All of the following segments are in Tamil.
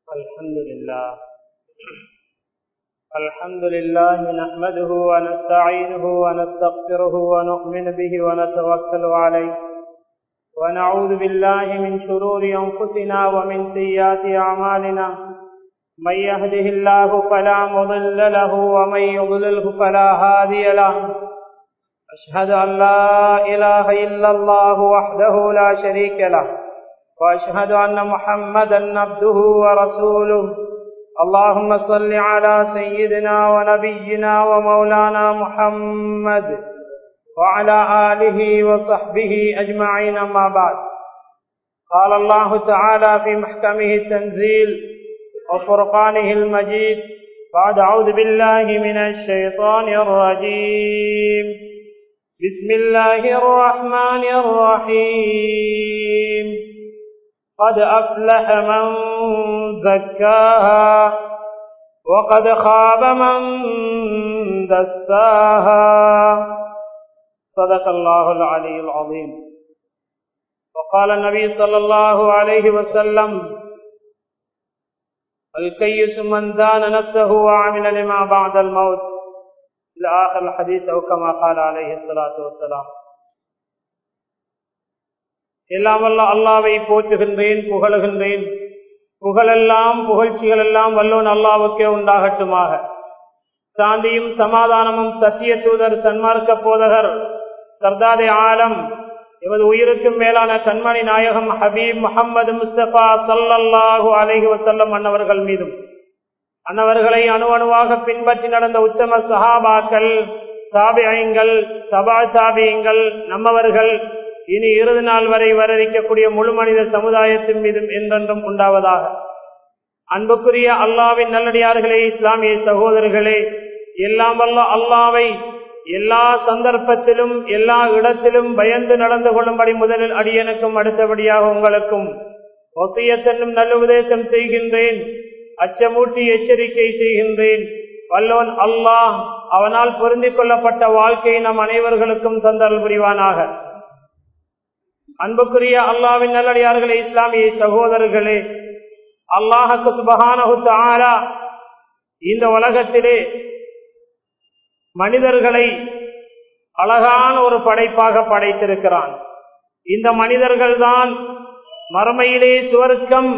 الحمد لله الحمد لله نحمده ونستعينه ونستغفره ونؤمن به ونتوكل عليه ونعوذ بالله من شرور أنفسنا ومن سيئات أعمالنا من يهده الله فلا مضل له ومن يضلله فلا هادي له أشهد أن لا إله إلا الله وحده لا شريك له وأشهد أن محمدا عبده ورسوله اللهم صل على سيدنا ونبينا ومولانا محمد وعلى آله وصحبه أجمعين ما بعد قال الله تعالى في محكمه التنزيل وفرقانه المجيد بعد أعوذ بالله من الشيطان الرجيم بسم الله الرحمن الرحيم قد أفلح من زكاها وقد خاب من دساها صدق الله العلي العظيم وقال النبي صلى الله عليه وسلم الكيس من دان نفسه وعمل لما بعد الموت إلى آخر الحديث أو كما قال عليه الصلاة والسلام எல்லாம் வல்ல அல்லாவை போற்றுகின்றேன் புகழுகின்றேன் புகழெல்லாம் புகழ்ச்சிகள் எல்லாம் வல்லோன் அல்லாவுக்கே உண்டாகட்டுமாக சாந்தியும் சமாதானமும் சத்திய தூதர் சன்மார்க்க போதகர் சர்தாதே ஆலம் எமது உயிருக்கும் மேலான கண்மணி நாயகம் ஹபீப் முகமது முஸ்தபா சல்லல்லாஹு அலஹி வசல்லம் அன்னவர்கள் மீதும் அன்னவர்களை அணு அணுவாக பின்பற்றி நடந்த உத்தம சஹாபாக்கள் சாபியங்கள் சபா சாபியங்கள் நம்மவர்கள் இனி இறுதி நாள் வரை வரவிக்கக்கூடிய முழு மனித சமுதாயத்தின் மீதும் என்றென்றும் உண்டாவதாக அன்புக்குரிய அல்லாவின் நல்லடியார்களே இஸ்லாமிய சகோதரர்களே எல்லாம் வல்ல அல்லாவை எல்லா சந்தர்ப்பத்திலும் எல்லா இடத்திலும் பயந்து நடந்து கொள்ளும்படி முதலில் அடியனுக்கும் அடுத்தபடியாக உங்களுக்கும் ஒத்தியத்தன்னும் நல்ல உபதேசம் செய்கின்றேன் அச்சமூட்டி எச்சரிக்கை செய்கின்றேன் வல்லவன் அல்லாஹ் அவனால் பொருந்திக் கொள்ளப்பட்ட வாழ்க்கையை நம் அனைவர்களுக்கும் தந்தல் புரிவானாக அன்புக்குரிய அல்லாவின் நல்லடியார்களே இஸ்லாமிய சகோதரர்களே அல்லாஹக்கு சுபகானகுத்து ஆரா இந்த உலகத்திலே மனிதர்களை அழகான ஒரு படைப்பாக படைத்திருக்கிறான் இந்த மனிதர்கள் தான் மறுமையிலே சுவர்க்கம்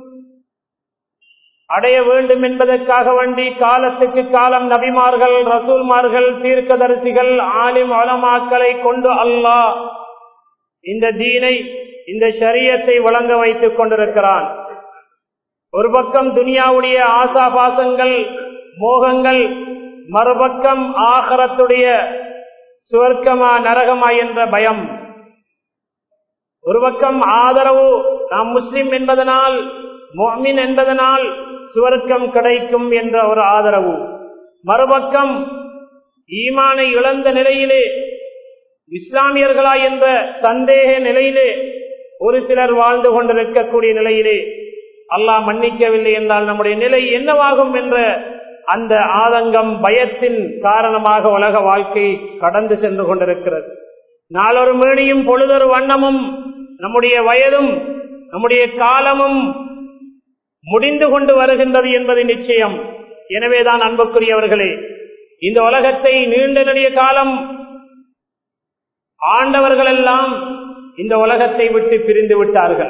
அடைய வேண்டும் என்பதற்காக வேண்டி காலத்துக்கு காலம் நபிமார்கள் ரசூல்மார்கள் தீர்க்கதரிசிகள் ஆலிம் அலமாக்களை கொண்டு அல்லாஹ் இந்த தீனை இந்த சரியத்தை வழங்க வைத்துக் கொண்டிருக்கிறான் ஒரு பக்கம் துனியாவுடைய ஆசாபாசங்கள் மோகங்கள் மறுபக்கம் ஆகரத்துடைய சுவர்க்கமா நரகமா என்ற பயம் ஒரு பக்கம் ஆதரவு நாம் முஸ்லிம் என்பதனால் மொமின் என்பதனால் சுவர்க்கம் கிடைக்கும் என்ற ஒரு ஆதரவு மறுபக்கம் ஈமானை இழந்த நிலையிலே இஸ்லாமியர்களா என்ற சந்தேக நிலையிலே ஒரு சிலர் வாழ்ந்து கொண்டிருக்கக்கூடிய நிலையிலே அல்லாஹ் மன்னிக்கவில்லை என்றால் நம்முடைய நிலை என்னவாகும் என்ற அந்த ஆதங்கம் பயத்தின் காரணமாக உலக வாழ்க்கை கடந்து சென்று கொண்டிருக்கிறது நாளொரு மேனியும் பொழுதொரு வண்ணமும் நம்முடைய வயதும் நம்முடைய காலமும் முடிந்து கொண்டு வருகின்றது என்பது நிச்சயம் எனவேதான் அன்புக்குரியவர்களே இந்த உலகத்தை நீண்ட நெடிய காலம் ஆண்டவர்கள் எல்லாம் இந்த உலகத்தை விட்டு பிரிந்து விட்டார்கள்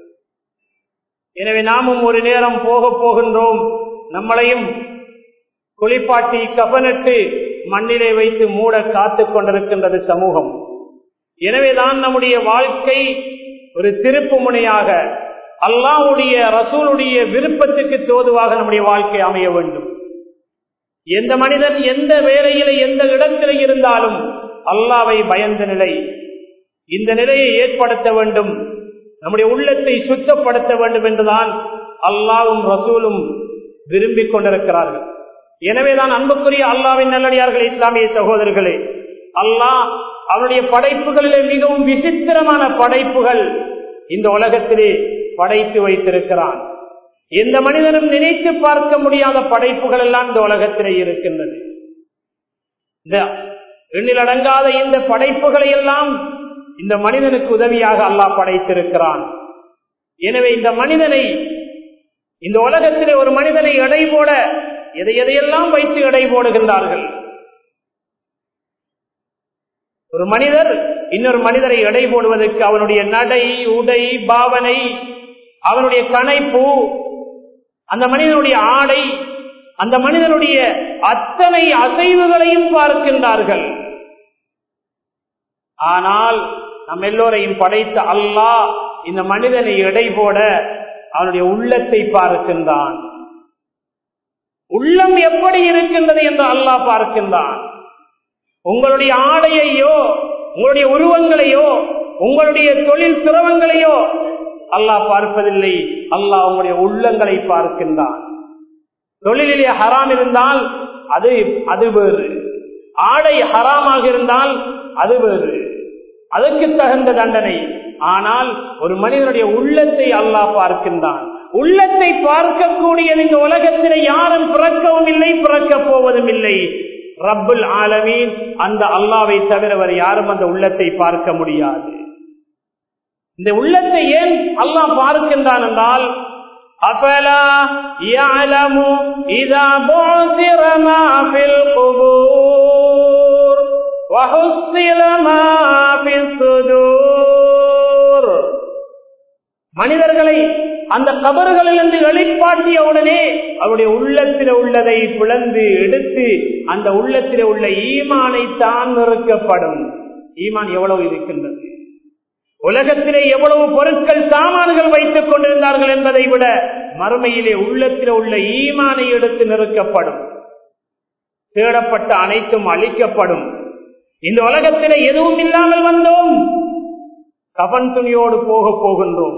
எனவே நாமும் ஒரு நேரம் போக போகின்றோம் நம்மளையும் குளிப்பாட்டி கபனிட்டு மண்ணிலே வைத்து மூட காத்து கொண்டிருக்கின்றது சமூகம் எனவேதான் நம்முடைய வாழ்க்கை ஒரு திருப்பு முனையாக அல்லாவுடைய ரசூலுடைய விருப்பத்துக்கு தோதுவாக நம்முடைய வாழ்க்கை அமைய வேண்டும் எந்த மனிதன் எந்த வேலையில எந்த இடத்தில இருந்தாலும் அல்லாவை பயந்த நிலை இந்த நிலையை ஏற்படுத்த வேண்டும் நம்முடைய உள்ளத்தை சுத்தப்படுத்த வேண்டும் என்றுதான் அல்லாவும் ரசூலும் விரும்பிக் கொண்டிருக்கிறார்கள் எனவேதான் அன்புக்குரிய அல்லாவின் நல்லடியார்கள் இஸ்லாமிய சகோதரர்களே அல்லாஹ் அவனுடைய படைப்புகளிலே மிகவும் விசித்திரமான படைப்புகள் இந்த உலகத்திலே படைத்து வைத்திருக்கிறான் எந்த மனிதனும் நினைத்து பார்க்க முடியாத படைப்புகள் எல்லாம் இந்த உலகத்திலே இருக்கின்றது இந்த எண்ணிலடங்காத இந்த படைப்புகளை எல்லாம் இந்த மனிதனுக்கு உதவியாக அல்லாஹ் படைத்திருக்கிறான் எனவே இந்த மனிதனை இந்த உலகத்திலே ஒரு மனிதனை எடை போட எதை எதையெல்லாம் வைத்து எடை போடுகின்றார்கள் ஒரு மனிதர் இன்னொரு மனிதரை எடை போடுவதற்கு அவனுடைய நடை உடை பாவனை அவனுடைய கணைப்பு அந்த மனிதனுடைய ஆடை அந்த மனிதனுடைய அத்தனை அசைவுகளையும் பார்க்கின்றார்கள் ஆனால் நம் எல்லோரையும் படைத்த அல்லாஹ் இந்த மனிதனை எடை போட அவனுடைய உள்ளத்தை பார்க்கின்றான் உள்ளம் எப்படி இருக்கின்றது என்று அல்லாஹ் பார்க்கின்றான் உங்களுடைய ஆடையையோ உங்களுடைய உருவங்களையோ உங்களுடைய தொழில் சிரமங்களையோ அல்லாஹ் பார்ப்பதில்லை அல்லாஹ் உங்களுடைய உள்ளங்களை பார்க்கின்றான் தொழிலிலே ஹராம் இருந்தால் அது அது வேறு ஆடை ஹராமாக இருந்தால் அது வேறு அதற்கு தகுந்த தண்டனை ஆனால் ஒரு மனிதனுடைய உள்ளத்தை அல்லாஹ் பார்க்கின்றான் உள்ளத்தை பார்க்கக்கூடிய இந்த உலகத்திலே யாரும் பிறக்கவும் இல்லை பிறக்கப் போவதும் இல்லை ரப்புல் ஆலமீன் அந்த அல்லாவை தவிர வேறு யாரும் அந்த உள்ளத்தை பார்க்க முடியாது இந்த உள்ளத்தை ஏன் அல்லாஹ் பார்க்கின்றான் என்றால் أفلا يعلم إذا بعثر ما في القبور وحصل ما في الصدور மனிதர்களை அந்த கபறுகளிலிருந்து வெளிப்பாட்டிய உடனே அவருடைய உள்ளத்தில் உள்ளதை பிளந்து எடுத்து அந்த உள்ளத்தில் உள்ள ஈமானை தான் நிறுக்கப்படும் ஈமான் எவ்வளவு இருக்கின்றது உலகத்திலே எவ்வளவு பொருட்கள் சாமான்கள் வைத்துக் கொண்டிருந்தார்கள் என்பதை விட மறுமையிலே உள்ளத்தில் உள்ள ஈமானை எடுத்து நிறுக்கப்படும் தேடப்பட்ட அனைத்தும் அழிக்கப்படும் இந்த உலகத்திலே எதுவும் இல்லாமல் வந்தோம் கபன் துணியோடு போக போகின்றோம்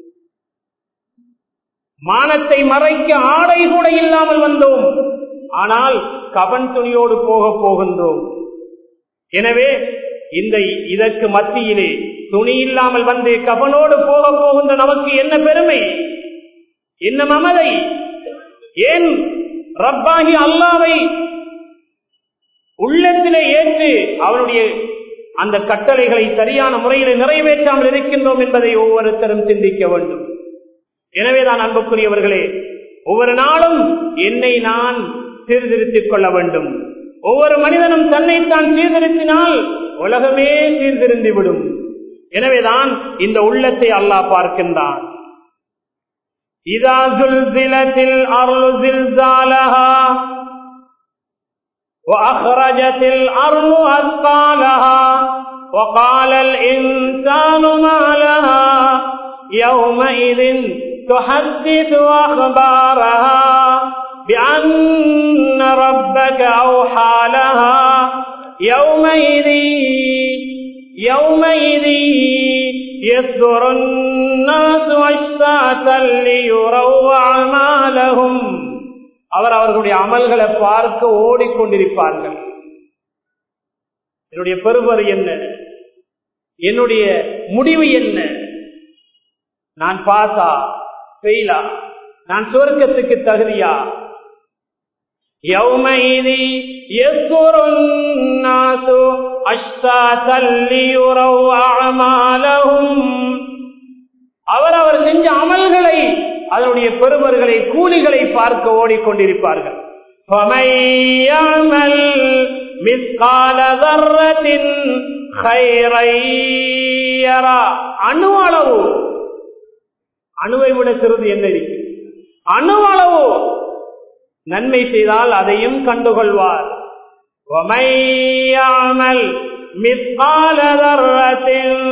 மானத்தை மறைக்க ஆடை கூட இல்லாமல் வந்தோம் ஆனால் கபன் துணியோடு போக போகின்றோம் எனவே இந்த இதற்கு மத்தியிலே துணி இல்லாமல் வந்து கபனோடு போக போகின்ற நமக்கு என்ன பெருமை என்ன மமதை ஏன் ரப்பாகி அல்லாவை உள்ளத்திலே ஏற்று அவனுடைய அந்த கட்டளைகளை சரியான முறையில் நிறைவேற்றாமல் இருக்கின்றோம் என்பதை ஒவ்வொருத்தரும் சிந்திக்க வேண்டும் எனவேதான் அன்புக்குரியவர்களே ஒவ்வொரு நாளும் என்னை நான் சீர்திருத்திக் கொள்ள வேண்டும் ஒவ்வொரு மனிதனும் தன்னைத்தான் சீர்திருத்தினால் உலகமே சீர்திருந்திவிடும் எனவேதான் இந்த உள்ளத்தை அல்லாஹ் பார்க்கின்றான் இதா زلزلتில் الارض زلزالها واخرجت الارض اثقالها وقال الانسان ما لها يومئذ تحدث اخبارها بان ربك اوحى لها يومئذ يومئذ يصدر الناس اشتاتا ليروا اعمالهم அவர் அவர்களுடைய அமல்களை பார்க்க ஓடிக்கொண்டிருப்பார்கள் என்னுடைய பெருவர் என்ன என்னுடைய முடிவு என்ன நான் பாசா ஃபெயிலா நான் சுவர்க்கத்துக்கு தகுதியா يومئذ يذكر الناس أشتاتا ليروا أعمالهم அவர் அவர் செஞ்ச அமல்களை அதனுடைய பெருமர்களை கூலிகளை பார்க்க ஓடிக்கொண்டிருப்பார்கள் فَمَن يَعْمَلْ مِثْقَالَ ذَرَّةٍ خَيْرًا يَرَهُ அணு அளவு அணுவை விட சிறிது என்ன இருக்கு அணு அளவு நன்மை செய்தால் அதையும் கண்டுகொள்வார் وَمَن يَعْمَلْ مِثْقَالَ ذَرَّةٍ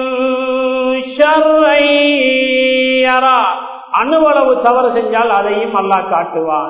شَرًّا يَرَهُ அணுவளவு தவறு செஞ்சால் அதையும் அல்லாஹ் காட்டுவான்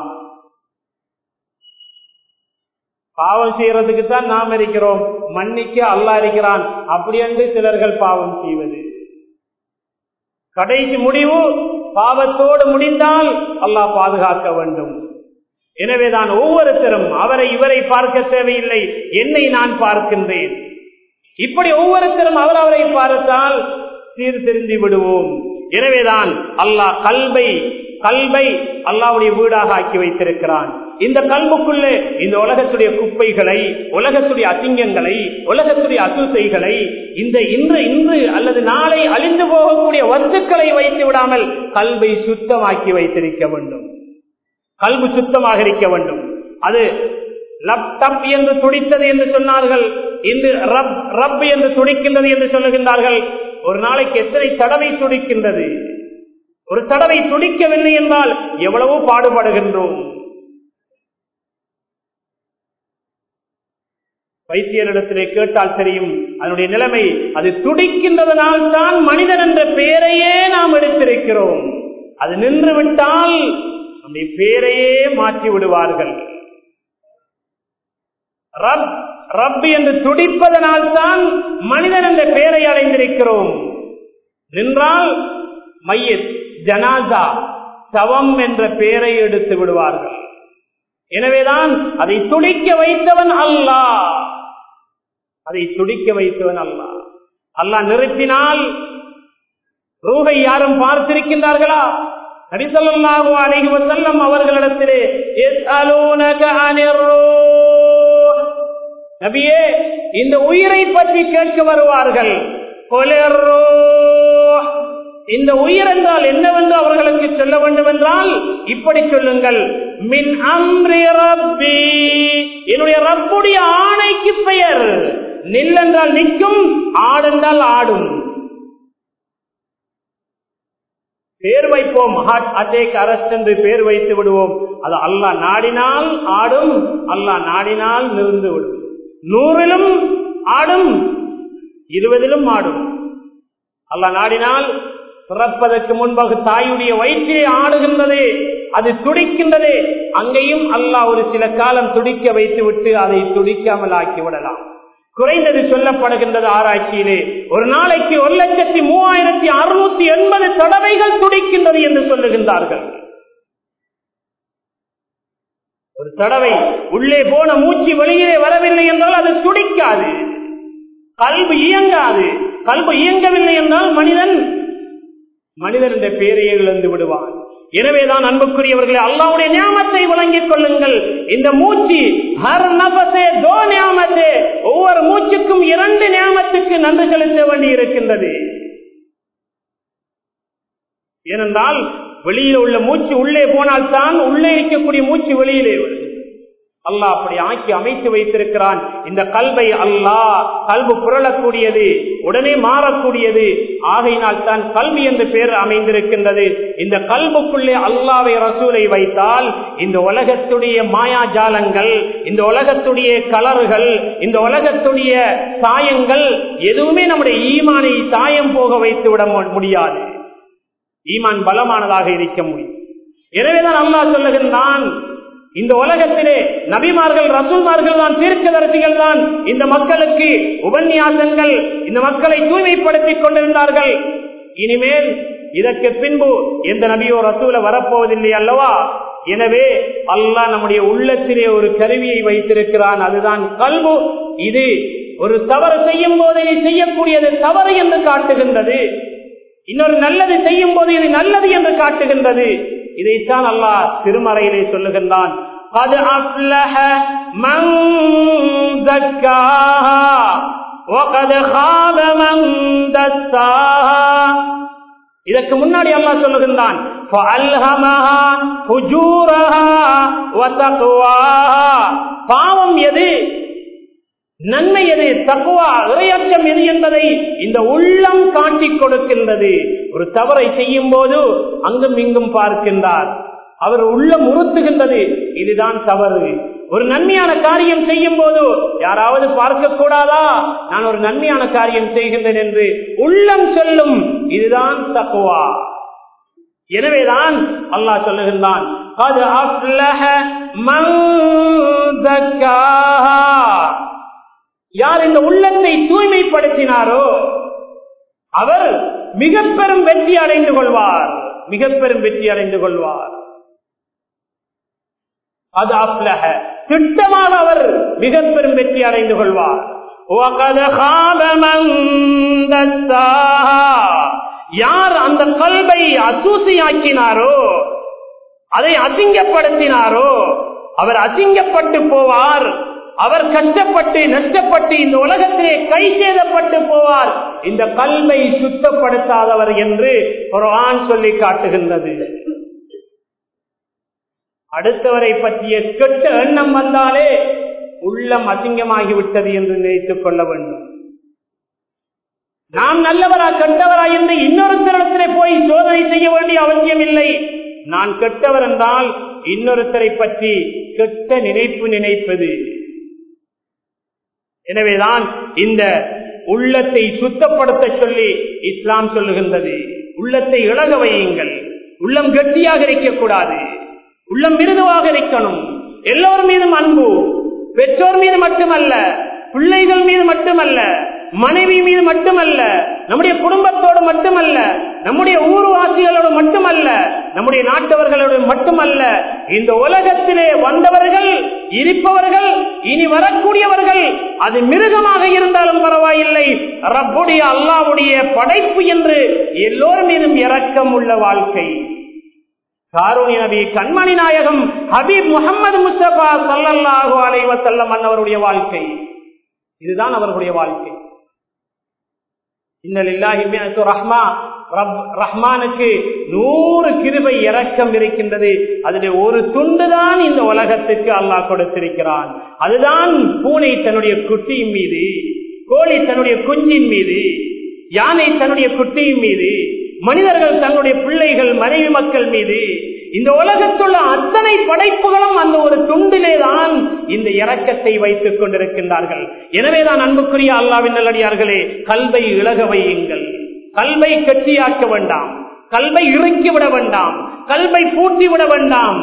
பாவம் செய்யறதுக்கு தான் நாம் இருக்கிறோம் மன்னிக்க அல்லாஹ் இருக்கிறான் அப்படி என்று சிலர்கள் பாவம் செய்வது கடைசி முடிவு பாவத்தோடு முடிந்தால் அல்லாஹ் பாதுகாக்க வேண்டும் எனவேதான் ஒவ்வொருத்தரும் அவரை இவரை பார்க்க தேவையில்லை என்னை நான் பார்க்கின்றேன் இப்படி ஒவ்வொருத்தரும் அவர் அவரை பார்த்தால் சீர்திருந்தி விடுவோம் எனவேதான் அல்லாஹ் கல்வை கல்வை அல்லாவுடைய வீடாக ஆக்கி வைத்திருக்கிறான் இந்த கல்புக்குள்ளே இந்த உலகத்துடைய குப்பைகளை உலகத்துடைய அசிங்கங்களை உலகத்துடைய அசுசைகளை இந்த இன்று இன்று அல்லது நாளை அழிந்து போகக்கூடிய வஸ்துக்களை வைத்து விடாமல் கல்வை சுத்தமாக்கி வைத்திருக்க வேண்டும் கல்வி சுத்தமாக இருக்க வேண்டும் அது லப்டப் என்று துடித்தது என்று சொன்னார்கள் இன்று ரப் ரப் என்று துடிக்கின்றது என்று சொல்லுகின்றார்கள் ஒரு நாளைக்கு எத்தனை தடவை துடிக்கின்றது ஒரு தடவை துடிக்கவில்லை என்றால் எவ்வளவோ பாடுபடுகின்றோம் வைத்தியரிடத்திலே கேட்டால் தெரியும் அதனுடைய நிலைமை அது துடிக்கின்றதனால் தான் மனிதன் என்ற பெயரையே நாம் எடுத்திருக்கிறோம் அது நின்று விட்டால் நம்முடைய பெயரையே மாற்றி விடுவார்கள் ரப் ரப் என்று துடிப்பதனால் தான் மனிதன் என்ற பெயரை அடைந்திருக்கிறோம் நின்றால் மையத் ஜனாதா சவம் என்ற பெயரை எடுத்து விடுவார்கள் எனவேதான் அதை துடிக்க வைத்தவன் அல்லாஹ் அதை துடிக்க வைத்தவன் அல்லாஹ் அல்லாஹ் நிறுத்தினால் ரூகை யாரும் பார்த்திருக்கின்றார்களா நபிசல்லாஹு அலைஹி வஸல்லம் அவர்களிடத்திலே யஸ்அலூனக அனிர் ரூஹ் நபியே இந்த உயிரை பற்றி கேட்க வருவார்கள் குலிர் ரூஹ் இந்த உயிர் என்றால் என்னவென்று அவர்களுக்கு சொல்ல வேண்டும் என்றால் இப்படி சொல்லுங்கள் மின் அம்ரி ரப்பி என்னுடைய ரப்புடைய ஆணைக்கு பெயர் நில் என்றால் நிற்கும் ஆடென்றால் ஆடும் பேர் வைப்போம் ஹார்ட் அட்டாக் அரஸ்ட் என்று பேர் வைத்து விடுவோம் அது அல்லாஹ் நாடினால் ஆடும் அல்லாஹ் நாடினால் நிறுந்து விடும் நூறிலும் ஆடும் இருபதிலும் ஆடும் அல்லாஹ் நாடினால் பிறப்பதற்கு முன்பாக தாயுடைய வயிற்றிலே ஆடுகின்றது அது துடிக்கின்றது அங்கேயும் அல்லாஹ் ஒரு சில காலம் துடிக்க வைத்து விட்டு அதை துடிக்காமல் ஆக்கி விடலாம் குறைந்தது சொல்லப்படுகின்றது ஆராய்ச்சியிலே ஒரு நாளைக்கு ஒரு லட்சத்தி மூவாயிரத்தி அறுநூத்தி எண்பது தடவைகள் துடிக்கின்றது என்று சொல்லுகின்றார்கள் ஒரு தடவை உள்ளே போன மூச்சு வெளியே வரவில்லை என்றால் அது துடிக்காது கல்வி இயங்காது கல்வி இயங்கவில்லை என்றால் மனிதன் மனிதன் என்ற பெயரையே இழந்து விடுவான் எனவேதான் அன்புக்குரியவர்களே அல்லாவுடைய ஞாபகத்தை வழங்கிக் கொள்ளுங்கள் இந்த மூச்சு ஹர் நபசே தோ ஞாபகத்தே ஒவ்வொரு மூச்சுக்கும் இரண்டு ஞாபகத்துக்கு நன்றி செலுத்த வேண்டி இருக்கின்றது ஏனென்றால் வெளியில் உள்ள மூச்சு உள்ளே போனால் தான் உள்ளே இருக்கக்கூடிய மூச்சு வெளியிலே வரும் அல்லாஹ் அப்படி ஆக்கி அமைத்து வைத்திருக்கிறான் இந்த கல்வை அல்லாஹ் கல்வு புரளக்கூடியது உடனே மாறக்கூடியது ஆகையினால் தான் கல்வி என்று பெயர் அமைந்திருக்கின்றது இந்த கல்வுக்குள்ளே அல்லாவை ரசூலை வைத்தால் இந்த உலகத்துடைய மாயாஜாலங்கள் இந்த உலகத்துடைய கலர்கள் இந்த உலகத்துடைய சாயங்கள் எதுவுமே நம்முடைய ஈமானை சாயம் போக வைத்து விட முடியாது ஈமான் பலமானதாக இருக்க முடியும் எனவேதான் அல்லாஹ் சொல்லுகின்றான் இந்த உலகத்திலே நபிமார்கள் ரசூல்மார்கள் தான் தீர்க்கதரிசிகள் தான் இந்த மக்களுக்கு உபன்யாசங்கள் இந்த மக்களை தூய்மைப்படுத்திக் கொண்டிருந்தார்கள் இனிமேல் இதற்கு பின்பு எந்த நபியோ ரசூல வரப்போவதில்லை அல்லவா எனவே அல்லாஹ் நம்முடைய உள்ளத்திலே ஒரு கருவியை வைத்திருக்கிறான் அதுதான் கல்வு இது ஒரு தவறு செய்யும் போது இது செய்யக்கூடியது தவறு என்று காட்டுகின்றது இன்னொரு நல்லது செய்யும் போது இது நல்லது என்று காட்டுகின்றது இதைத்தான் அல்லாஹ் திருமறையிலே சொல்லுகின்றான் அது அப்லஹ மன் தக்காஹா وقد خاب من دساها இதற்கு முன்னாடி அல்லாஹ் சொல்லுகின்றான் فألهمها فجورها وتقواها பாவம் எது நன்மை எது தக்குவா இறையச்சம் எது என்பதை இந்த உள்ளம் காட்டிக் கொடுக்கின்றது ஒரு தவறை செய்யும் போது அங்கும் இங்கும் பார்க்கின்றார் அவர் உள்ளம் உறுத்துகின்றது இதுதான் தவறு ஒரு நன்மையான காரியம் செய்யும் போது யாராவது பார்க்க கூடாதா நான் ஒரு நன்மையான காரியம் செய்கின்றேன் என்று உள்ளம் சொல்லும் இதுதான் தக்குவா எனவேதான் அல்லாஹ் சொல்லுகின்றான் அது அஃப்லஹ மன் தக்காஹா யார் இந்த உள்ளத்தை தூய்மைப்படுத்தினாரோ அவர் மிக பெரும் வெற்றி அடைந்து கொள்வார் மிக பெரும் வெற்றி அடைந்து கொள்வார் அது அப்லக திட்டமாக அவர் மிக பெரும் வெற்றி அடைந்து கொள்வார் யார் அந்த கல்வை அசூசியாக்கினாரோ அதை அசிங்கப்படுத்தினாரோ அவர் அசிங்கப்பட்டு போவார் அவர் கஷ்டப்பட்டு நஷ்டப்பட்டு இந்த உலகத்திலே கை சேதப்பட்டு போவார் இந்த கல்வை சுத்தப்படுத்தாதவர் என்று ஒரு ஆண் சொல்லி காட்டுகின்றது அடுத்தவரை பற்றிய கெட்ட எண்ணம் வந்தாலே உள்ளம் அசிங்கமாகிவிட்டது என்று நினைத்துக் கொள்ள வேண்டும் நாம் நல்லவரா கெட்டவரா என்று இன்னொருத்தரிடத்திலே போய் சோதனை செய்ய வேண்டிய அவசியம் இல்லை நான் கெட்டவர் என்றால் இன்னொருத்தரை பற்றி கெட்ட நினைப்பு நினைப்பது எனவேதான் இந்த உள்ளத்தை சுத்தப்படுத்த சொல்லி இஸ்லாம் சொல்லுகின்றது உள்ளத்தை இழக வையுங்கள் உள்ளம் கெட்டியாக இருக்கக்கூடாது உள்ளம் மிருதுவாக இருக்கணும் எல்லோர் மீதும் அன்பு பெற்றோர் மீது மட்டுமல்ல பிள்ளைகள் மீது மட்டுமல்ல மனைவி மீது மட்டுமல்ல நம்முடைய குடும்பத்தோடு மட்டுமல்ல நம்முடைய ஊர்வாசிகளோடு மட்டுமல்ல நம்முடைய நாட்டவர்களோடு மட்டுமல்ல இந்த உலகத்திலே வந்தவர்கள் இருப்பவர்கள் இனி வரக்கூடியவர்கள் அது மிருகமாக இருந்தாலும் பரவாயில்லை ரப்புடைய அல்லாவுடைய படைப்பு என்று எல்லோர் மீதும் இரக்கம் உள்ள வாழ்க்கை காரூணி நபி கண்மணி நாயகம் ஹபீப் முகமது முஸ்தபா சல்லல்லாஹு அலைவசல்லம் அன்னவருடைய வாழ்க்கை இதுதான் அவர்களுடைய வாழ்க்கை ரஹ்மானுக்கு நூறு கிருபை இறக்கம் இருக்கின்றது அதில் ஒரு துண்டுதான் இந்த உலகத்துக்கு அல்லாஹ் கொடுத்திருக்கிறான் அதுதான் பூனை தன்னுடைய குட்டியின் மீது கோழி தன்னுடைய குஞ்சின் மீது யானை தன்னுடைய குட்டியின் மீது மனிதர்கள் தன்னுடைய பிள்ளைகள் மனைவி மக்கள் மீது இந்த உலகத்துள்ள அத்தனை படைப்புகளும் அந்த ஒரு துண்டிலே தான் இந்த இரக்கத்தை வைத்துக் கொண்டிருக்கின்றார்கள் எனவேதான் அன்புக்குரிய அல்லாவின் நல்லடியார்களே கல்வை இழக வையுங்கள் கல்வை கட்டியாக்க வேண்டாம் கல்வை இறுக்கிவிட வேண்டாம் கல்வை பூட்டிவிட வேண்டாம்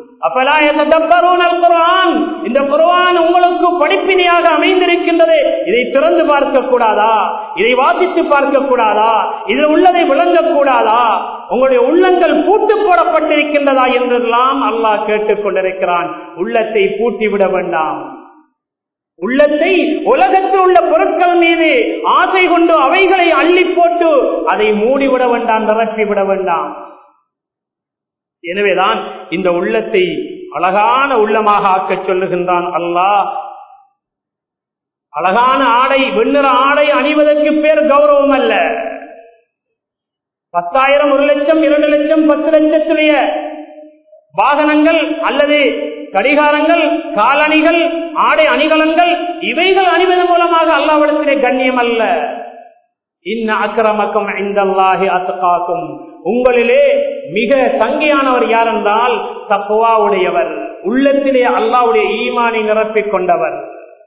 குரான் இந்த குரான் உங்களுக்கு படிப்பினையாக அமைந்திருக்கின்றது இதை திறந்து பார்க்க கூடாதா இதை வாசித்து பார்க்க கூடாதா இதில் உள்ளதை விளங்க கூடாதா உங்களுடைய உள்ளங்கள் பூட்டு போடப்பட்டிருக்கின்றதா என்றெல்லாம் அல்லாஹ் கேட்டுக் கொண்டிருக்கிறான் உள்ளத்தை பூட்டிவிட வேண்டாம் உள்ளத்தை உலகத்தில் உள்ள பொருட்கள் மீது ஆசை கொண்டு அவைகளை அள்ளி போட்டு அதை மூடிவிட வேண்டாம் நிரப்பிவிட வேண்டாம் எனவேதான் இந்த உள்ளத்தை அழகான உள்ளமாக ஆக்க சொல்லுகின்றான் அல்லாஹ் அழகான ஆடை வெண்ணிற ஆடை அணிவதற்கு பேர் கௌரவம் அல்ல பத்தாயிரம் ஒரு லட்சம் இரண்டு லட்சம் பத்து லட்சத்துடைய வாகனங்கள் அல்லது கடிகாரங்கள் காலணிகள் ஆடை அணிகலன்கள் இவைகள் அணிவதன் மூலமாக அல்லாவிடத்திலே கண்ணியம் அல்ல இன்ன அக்கிரமக்கம் ஐந்தல்லாஹி அத்துக்காக்கும் உங்களிலே மிக சங்கையானவர் யார் என்றால் தப்புவா உடையவர் உள்ளத்திலே அல்லாவுடைய ஈமானை நிரப்பிக் கொண்டவர்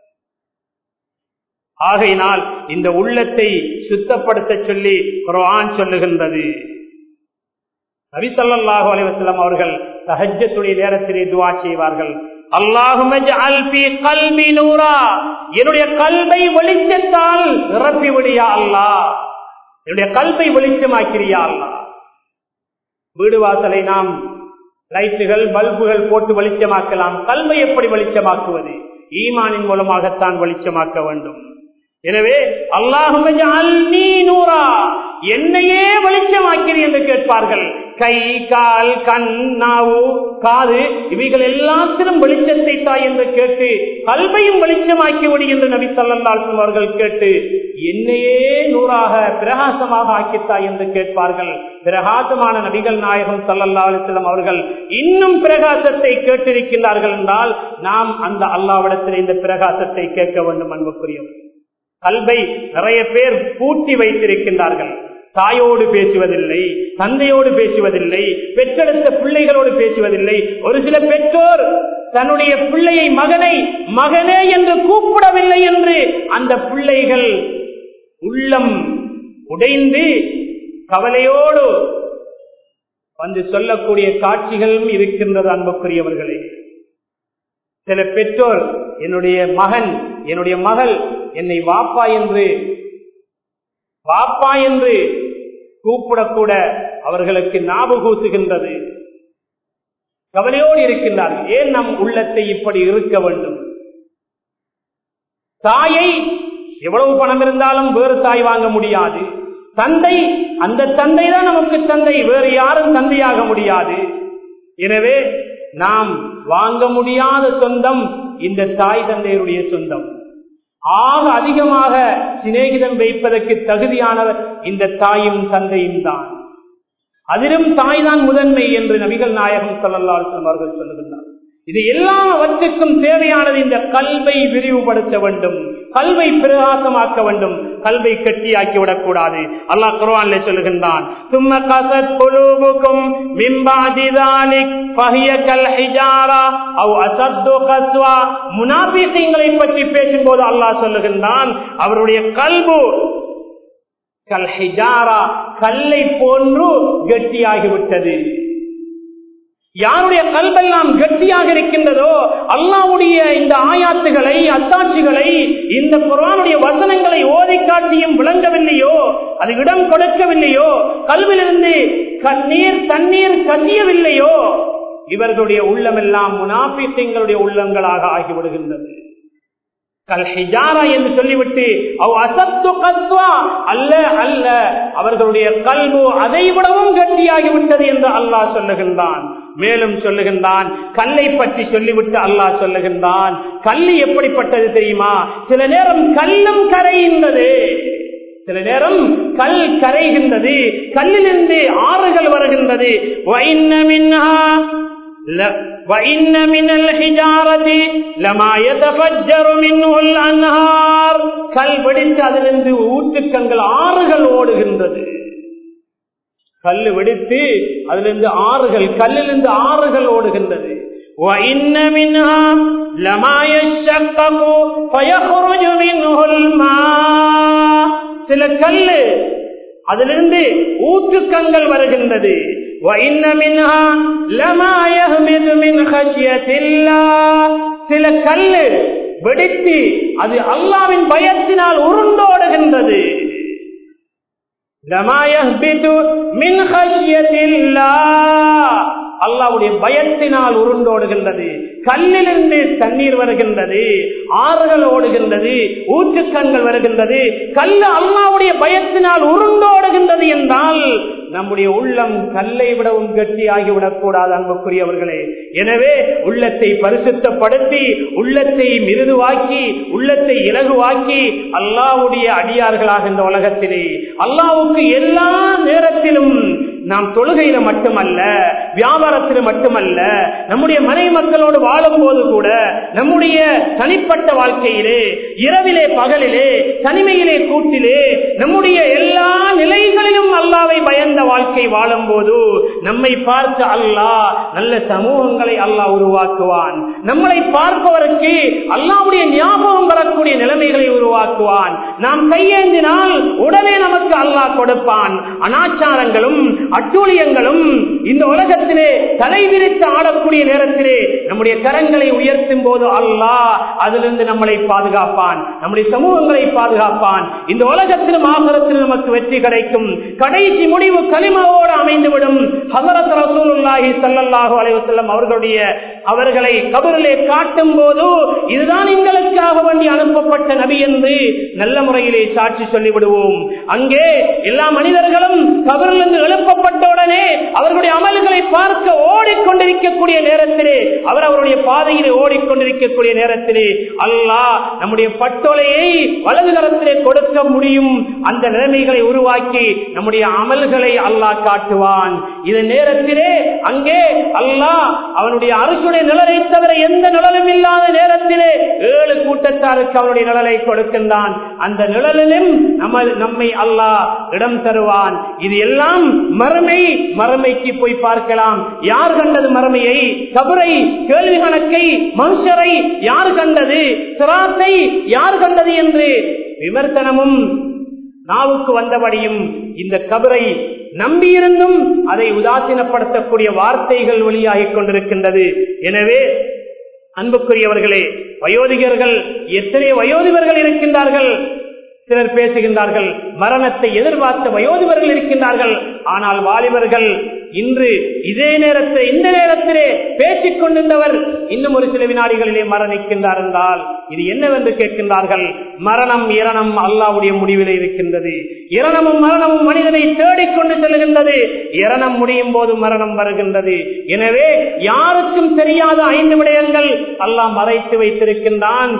ஆகையினால் இந்த உள்ளத்தை சுத்தப்படுத்த சொல்லி குரான் சொல்லுகின்றது நபிசல்லாஹு அலிவசல்லம் அவர்கள் சஹஜத்துடைய நேரத்திலே துவா செய்வார்கள் என்னுடைய கல்வை வெளிச்சத்தால் நிரப்பி விடியா அல்லா என்னுடைய கல்வை வெளிச்சமாக்கிறியா அல்லா வீடு வாசலை நாம் லைட்டுகள் பல்புகள் போட்டு வெளிச்சமாக்கலாம் கல்வை எப்படி வெளிச்சமாக்குவது ஈமானின் மூலமாகத்தான் வெளிச்சமாக்க வேண்டும் எனவே அல்லாஹும் நூறா என்னையே வெளிச்சமாக்கிறேன் என்று கேட்பார்கள் கை கால் கண் நாவு காது இவைகள் எல்லாத்திலும் வெளிச்சத்தை தாய் என்று கேட்டு கல்வையும் வெளிச்சமாக்கி விடு என்று நபி சல்லாஸ்லம் அவர்கள் கேட்டு என்னையே நூறாக பிரகாசமாக ஆக்கித்தாய் என்று கேட்பார்கள் பிரகாசமான நபிகள் நாயகம் சல்லல்லா அலிஸ்லம் அவர்கள் இன்னும் பிரகாசத்தை கேட்டிருக்கின்றார்கள் என்றால் நாம் அந்த அல்லாவிடத்தில் இந்த பிரகாசத்தை கேட்க வேண்டும் அன்புக்குரியவர் கல்வை நிறைய பேர் பூட்டி வைத்திருக்கின்றார்கள் தாயோடு பேசுவதில்லை தந்தையோடு பேசுவதில்லை பெற்றெடுத்த பிள்ளைகளோடு பேசுவதில்லை ஒரு சில பெற்றோர் தன்னுடைய பிள்ளையை மகனை மகனே என்று கூப்பிடவில்லை என்று அந்த பிள்ளைகள் உள்ளம் உடைந்து கவலையோடு வந்து சொல்லக்கூடிய காட்சிகளும் இருக்கின்றது அன்புக்குரியவர்களே சில பெற்றோர் என்னுடைய மகன் என்னுடைய மகள் என்னை வாப்பா என்று வாப்பா என்று கூப்பிடக்கூட அவர்களுக்கு ஞாபகூசுகின்றது கவலையோடு இருக்கின்றார்கள் ஏன் நம் உள்ளத்தை இப்படி இருக்க வேண்டும் தாயை எவ்வளவு பணம் இருந்தாலும் வேறு தாய் வாங்க முடியாது தந்தை அந்த தந்தை தான் நமக்கு தந்தை வேறு யாரும் தந்தையாக முடியாது எனவே நாம் வாங்க முடியாத சொந்தம் இந்த தாய் தந்தையருடைய சொந்தம் ஆக அதிகமாக சிநேகிதம் வைப்பதற்கு தகுதியானவர் இந்த தாயும் தந்தையும் தான் அதிலும் தாய்தான் முதன்மை என்று நபிகள் நாயகம் சொல்லல்லால் அவர்கள் சொல்லுகின்றார் இது எல்லாவற்றுக்கும் தேவையானது இந்த கல்வை விரிவுபடுத்த வேண்டும் கல்வை பிரகாசமாக்க வேண்டும் கல்வை கட்டியாக்கி விடக்கூடாது அல்லாஹ் குர்ஆன்ல சொல்லுகின்றான் சும்ம கசத் குலூபுக்கும் மிம்பாதி தாலிக் ஃபஹிய கல் ஹிஜாரா அவ் அஸத்து கஸ்வா முனாஃபிகீங்களை பற்றி பேசும்போது அல்லாஹ் சொல்லுகின்றான் அவருடைய கல்பு கல் ஹிஜாரா கல்லை போன்று கெட்டியாகிவிட்டது யாருடைய கல்வெல்லாம் கட்டியாக இருக்கின்றதோ அல்லாவுடைய இந்த ஆயாத்துகளை அத்தாட்சிகளை இந்த குரானுடைய வசனங்களை ஓதி காட்டியும் விளங்கவில்லையோ அது இடம் கொடுக்கவில்லையோ கல்விலிருந்து கண்ணீர் தண்ணீர் கசியவில்லையோ இவர்களுடைய உள்ளமெல்லாம் முனாபித்தங்களுடைய உள்ளங்களாக ஆகிவிடுகின்றது கல் ஹிஜாரா என்று சொல்லிவிட்டு அவ் அசத்து கஸ்வா அல்ல அல்ல அவர்களுடைய கல்வு அதை விடவும் கட்டியாகிவிட்டது என்று அல்லாஹ் சொல்லுகின்றான் மேலும் சொல்லுகின்றான் கல்லை பற்றி சொல்லிவிட்டு அல்லாஹ் சொல்லுகின்றான் கல்லு எப்படிப்பட்டது தெரியுமா சில நேரம் கல்லும் கரைகின்றது சில நேரம் கல் கரைகின்றது கல்லிலிருந்து ஆறுகள் வருகின்றது وإن من الحجارة لما يتفجر منه الأنهار கல் வெடித்து அதிலிருந்து ஊற்றுக்கங்கள் ஆறுகள் ஓடுகின்றது கல் வெடித்து அதிலிருந்து ஆறுகள் கல்லிலிருந்து ஆறுகள் ஓடுகின்றது وإن منها لما يشقق فيخرج منه الماء சில கல்லு அதிலிருந்து ஊற்றுக்கங்கள் வருகின்றது وإن منها لما يهبط من خشية الله சில கல்லு வெடித்து அது அல்லாவின் பயத்தினால் உருண்டோடுகின்றது لما يهبط من خشية الله அல்லாவுடைய பயத்தினால் உருண்டோடுகின்றது கல்லிலிருந்து தண்ணீர் வருகின்றது ஆறுகள் ஓடுகின்றது ஊற்றுக்கண்கள் வருகின்றது கல்லு அல்லாவுடைய பயத்தினால் உருண்டோடுகின்றது என்றால் நம்முடைய உள்ளம் கல்லை விடவும் கட்டி ஆகிவிடக்கூடாது அன்புக்குரியவர்களே எனவே உள்ளத்தை பரிசுத்தப்படுத்தி உள்ளத்தை மிருதுவாக்கி உள்ளத்தை இலகுவாக்கி அல்லாவுடைய அடியார்களாக இந்த உலகத்திலே அல்லாவுக்கு எல்லா நேரத்திலும் நாம் தொழுகையில மட்டுமல்ல வியாபாரத்தில் மட்டுமல்ல நம்முடைய மனை மக்களோடு வாழும் போது கூட நம்முடைய தனிப்பட்ட வாழ்க்கையிலே இரவிலே பகலிலே தனிமையிலே கூட்டிலே நம்முடைய எல்லா நிலைகளிலும் அல்லாவை பயந்த வாழ்க்கை வாழும் போது நம்மை பார்த்து அல்லாஹ் நல்ல சமூகங்களை அல்லாஹ் உருவாக்குவான் நம்மளை பார்ப்பவருக்கு அல்லாவுடைய ஞாபகம் வரக்கூடிய நிலைமைகளை உருவாக்குவான் நாம் கையேந்தினால் உடனே நமக்கு அல்லாஹ் கொடுப்பான் அனாச்சாரங்களும் அட்டூழியங்களும் இந்த உலகத்திலே தலை விரித்து ஆடக்கூடிய நேரத்திலே நம்முடைய கரங்களை உயர்த்தும் போது அல்லாஹ் அதிலிருந்து நம்மளை பாதுகாப்பான் நம்முடைய சமூகங்களை பாதுகாப்பான் இந்த உலகத்திலும் ஆகரத்திலும் நமக்கு வெற்றி கிடைக்கும் கடைசி முடிவு களிமாவோடு அமைந்துவிடும் ஹசரத் ரசூலுல்லாஹி ஸல்லல்லாஹு அலைஹி வஸல்லம் அவர்களுடைய அவர்களை கபரிலே காட்டும் போது இதுதான் எங்களுக்காக வேண்டி அனுப்பப்பட்ட நபி என்று நல்ல முறையிலே சாட்சி சொல்லிவிடுவோம் அங்கே எல்லா மனிதர்களும் கபரிலிருந்து எழுப்பப்பட்டவுடனே அவர்களுடைய அமல்களை பார்க்க ஓடிக்கொண்டிருக்கக்கூடிய நேரத்திலே அவர் அவருடைய பாதையிலே ஓடிக்கொண்டிருக்கக்கூடிய நேரத்திலே அல்லாஹ் நம்முடைய பட்டோலையை வலது கரத்திலே கொடுக்க முடியும் அந்த நிலைமைகளை உருவாக்கி நம்முடைய அமல்களை அல்லாஹ் காட்டுவான் இந்த நேரத்திலே அங்கே அல்லாஹ் அவனுடைய அரசுடைய நிழலை தவிர எந்த நிழலும் இல்லாத நேரத்திலே ஏழு கூட்டத்தாருக்கு அவனுடைய நிழலை கொடுக்கின்றான் அந்த நிழலிலும் நம்ம நம்மை அல்லாஹ் இடம் தருவான் இது எல்லாம் மறுமை மறுமைக்கு போய் பார்க்கலாம் யார் கண்டது மறுமையை கபரை கேள்வி கணக்கை மனுஷரை யார் கண்டது சிராத்தை யார் கண்டது என்று விமர்சனமும் நாவுக்கு வந்தபடியும் இந்த கபரை நம்பியிருந்தும் அதை உதாசீனப்படுத்தக்கூடிய வார்த்தைகள் வெளியாகிக் கொண்டிருக்கின்றது எனவே அன்புக்குரியவர்களே வயோதிகர்கள் எத்தனை வயோதிபர்கள் இருக்கின்றார்கள் சிலர் பேசுகின்றார்கள் மரணத்தை எதிர்பார்த்த வயோதிபர்கள் இருக்கின்றார்கள் ஆனால் வாலிபர்கள் இன்று இதே நேரத்தில் இந்த நேரத்திலே பேசிக் கொண்டிருந்தவர் இன்னும் ஒரு சில வினாடிகளிலே மரணிக்கின்றார் என்றால் இது என்னவென்று கேட்கின்றார்கள் மரணம் இரணம் அல்லாவுடைய முடிவிலே இருக்கின்றது இரணமும் மரணமும் மனிதனை தேடிக்கொண்டு செல்கின்றது இரணம் முடியும் போது மரணம் வருகின்றது எனவே யாருக்கும் தெரியாத ஐந்து விடயங்கள் அல்லாஹ் மறைத்து வைத்திருக்கின்றான்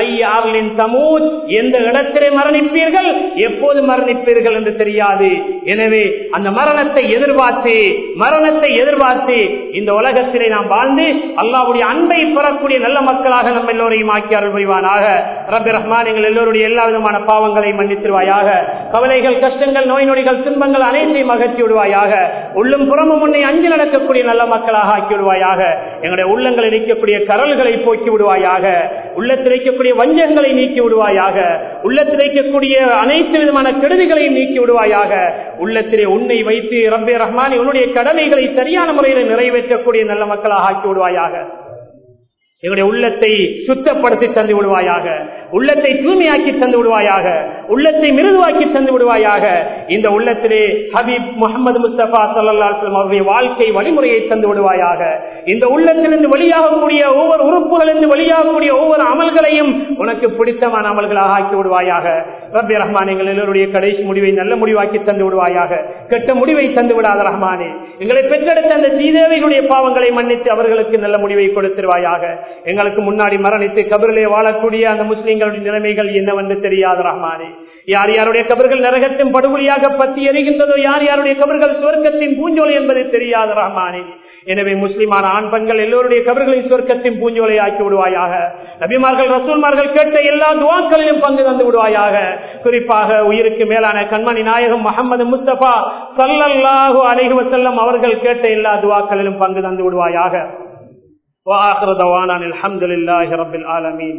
தமூத் எந்த இடத்திலே மரணிப்பீர்கள் எப்போது மரணிப்பீர்கள் என்று தெரியாது எனவே அந்த மரணத்தை எதிர்பார்த்து மரணத்தை எதிர்பார்த்து இந்த உலகத்திலே நாம் வாழ்ந்து அல்லாவுடைய அன்பை பெறக்கூடிய நல்ல மக்களாக நம்ம எல்லோரையும் ஆக்கி அருள் புரிவானாக ரபி ரஹ்மான் எங்கள் எல்லோருடைய எல்லா விதமான பாவங்களை மன்னித்திருவாயாக கவலைகள் கஷ்டங்கள் நோய் நொடிகள் துன்பங்கள் அனைத்தையும் அகற்றி விடுவாயாக உள்ளும் புறமும் உன்னை அஞ்சு நடக்கக்கூடிய நல்ல மக்களாக ஆக்கி விடுவாயாக எங்களுடைய உள்ளங்களில் இருக்கக்கூடிய கரல்களை போக்கி விடுவாயாக உள்ளத்தில் இருக்கக்கூடிய வஞ்சகங்களை நீக்கி விடுவாயாக உள்ளத்தில் இருக்கக்கூடிய அனைத்து விதமான கெடுதிகளையும் நீக்கி விடுவாயாக உள்ளத்திலே உன்னை வைத்து ரப்பே ரஹ்மானி உன்னுடைய கடமைகளை சரியான முறையில் நிறைவேற்றக்கூடிய நல்ல மக்களாக ஆக்கி விடுவாயாக எங்களுடைய உள்ளத்தை சுத்தப்படுத்தி தந்து விடுவாயாக உள்ளத்தை தூய்மையாக்கி தந்து விடுவாயாக உள்ளத்தை மிருதுவாக்கி தந்து விடுவாயாக இந்த உள்ளத்திலே ஹபீப் முகமது முஸ்தபா சல்லாஸ்லம் அவருடைய வாழ்க்கை வழிமுறையை தந்து விடுவாயாக இந்த உள்ளத்திலிருந்து வெளியாகக்கூடிய ஒவ்வொரு உறுப்புகளிலிருந்து வெளியாகக்கூடிய ஒவ்வொரு அமல்களையும் உனக்கு பிடித்தமான அமல்களாக ஆக்கி விடுவாயாக ரப்பி ரஹ்மான் எங்கள் எல்லோருடைய கடைசி முடிவை நல்ல முடிவாக்கி தந்து விடுவாயாக கெட்ட முடிவை தந்து விடாத ரஹ்மானே எங்களை பெற்றெடுத்த அந்த சீதேவைகளுடைய பாவங்களை மன்னித்து அவர்களுக்கு நல்ல முடிவை கொடுத்திருவாயாக எங்களுக்கு முன்னாடி மரணித்து கபரிலே வாழக்கூடிய அந்த முஸ்லிம்களுடைய நிலைமைகள் என்னவென்று தெரியாத ரஹ்மானே யார் யாருடைய கபர்கள் நரகத்தின் படுகொலியாக பத்தி எறிகின்றதோ யார் யாருடைய கபர்கள் சுவர்க்கத்தின் பூஞ்சோலை என்பது தெரியாத ரஹ்மானே எனவே முஸ்லிமான ஆண் பெண்கள் எல்லோருடைய கபர்களின் சொர்க்கத்தின் பூஞ்சோலை ஆக்கி விடுவாயாக நபிமார்கள் ரசூல்மார்கள் கேட்ட எல்லா துவாக்களிலும் பங்கு தந்து விடுவாயாக குறிப்பாக உயிருக்கு மேலான கண்மணி நாயகம் முகமது முஸ்தபா சல்லல்லாஹு அலைஹி வசல்லம் அவர்கள் கேட்ட எல்லா துவாக்களிலும் பங்கு தந்து விடுவாயாக واخر دعوانا الحمد لله رب العالمين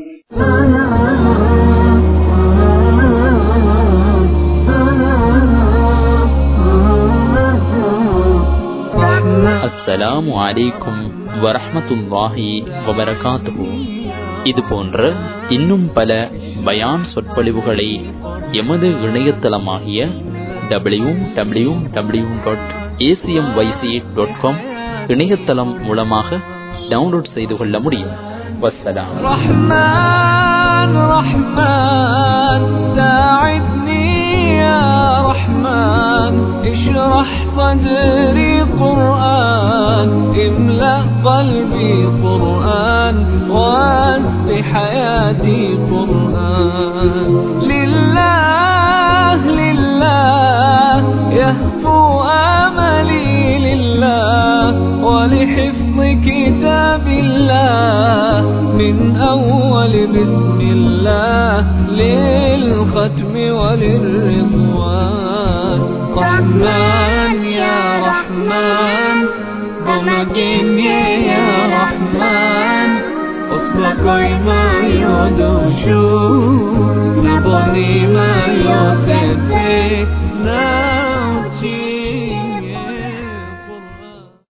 அஸ்ஸலாமு அலைக்கும் வரஹ்மத்துல்லாஹி வபரகாத்துஹு இது போன்ற இன்னும் பல பயான் சொற்பொழிவுகளை எமது இணையதளமாகிய W W W dot ACM YC dot com இணையதளம் மூலமாக டவுன்லோட் செய்து கொள்ள முடியும் வசலாம் رحمن رحمن ساعدني يا رحمن اشرح صدري قرآن املأ قلبي قرآن واسع حياتي قرآن لله لله يهفو آملي لله ولحفظ كتاب الله من أول بسم الله للختم وللرضوان رحمن يا رحمن بمجيني يا رحمن أصدقائي ما يدوشو نبني ما يوسف